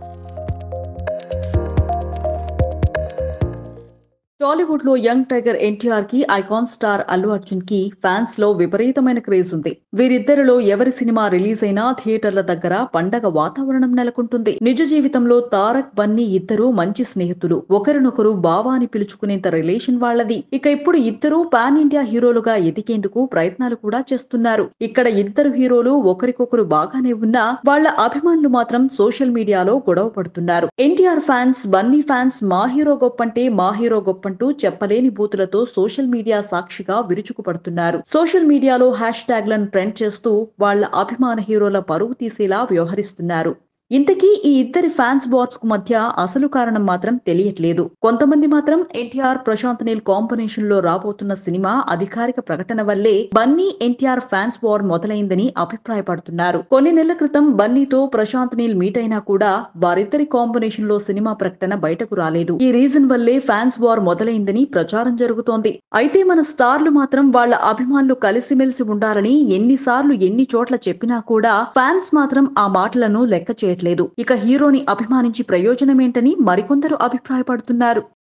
టాలీవుడ్ లో young tiger NTR కి icon star Allu Arjun కి ఫ్యాన్స్ లో విపరీతమైన క్రేజ్ ఉంది వీరిద్దరిలో ఎవరి సినిమా రిలీజ్ అయినా థియేటర్ల దగ్గర పండగ వాతావరణం నెలకొంటుంది నిజ జీవితంలో తారక్ బన్నీ ఇద్దరు మంచి స్నేహితులు ఒకరినొకరు బావా అని పిలుచుకునేంత రిలేషన్ వాళ్ళది ఇక ఇప్పుడు ఇద్దరు పాన్ ఇండియా హీరోలుగా ఎదిగేందుకు ప్రయత్నాలు కూడా చేస్తున్నారు ఇక్కడ ఇద్దరు హీరోలు ఒకరికొకరు బాగానే ఉన్నా వాళ్ళ అభిమానులు మాత్రం సోషల్ మీడియాలో గొడవ పడుతున్నారు ఎన్టీఆర్ ఫ్యాన్స్ బన్నీ ఫ్యాన్స్ మా హీరో గొప్పంటే మా హీరో గొప్పంటూ చెప్పలేని బూతులతో సోషల్ మీడియా సాక్షిగా విరుచుకుపడుతున్నారు సోషల్ మీడియాలో హ్యాష్ ట్యాగ్లను ట్రెండ్ చేస్తూ వాళ్ళ అభిమాన హీరోల పరువు తీసేలా వ్యవహరిస్తున్నారు ఇంతకీ ఈ ఇద్దరి ఫ్యాన్స్ బాట్స్ కు మధ్య అసలు కారణం మాత్రం తెలియట్లేదు కొంతమంది మాత్రం ఎన్టీఆర్ ప్రశాంత్ నీల్ కాంబినేషన్ లో రాబోతున్న సినిమా అధికారిక ప్రకటన వల్లే బన్నీ ఎన్టీఆర్ ఫ్యాన్స్ వార్ మొదలైందని అభిప్రాయపడుతున్నారు కొన్ని నెలల క్రితం బన్నీతో ప్రశాంత్ నీల్ మీట్ అయినా కూడా వారిద్దరి కాంబినేషన్ లో సినిమా ప్రకటన బయటకు రాలేదు ఈ రీజన్ వల్లే ఫ్యాన్స్ వార్ మొదలైందని ప్రచారం జరుగుతోంది అయితే మన స్టార్లు మాత్రం వాళ్ళ అభిమానులు కలిసిమెలిసి ఉండాలని ఎన్నిసార్లు ఎన్ని చోట్ల చెప్పినా కూడా ఫ్యాన్స్ మాత్రం ఆ మాటలను లెక్క చేయట్లేదు ఇక హీరోని అభిమానించి ప్రయోజనమేంటని మరికొందరు అభిప్రాయపడుతున్నారు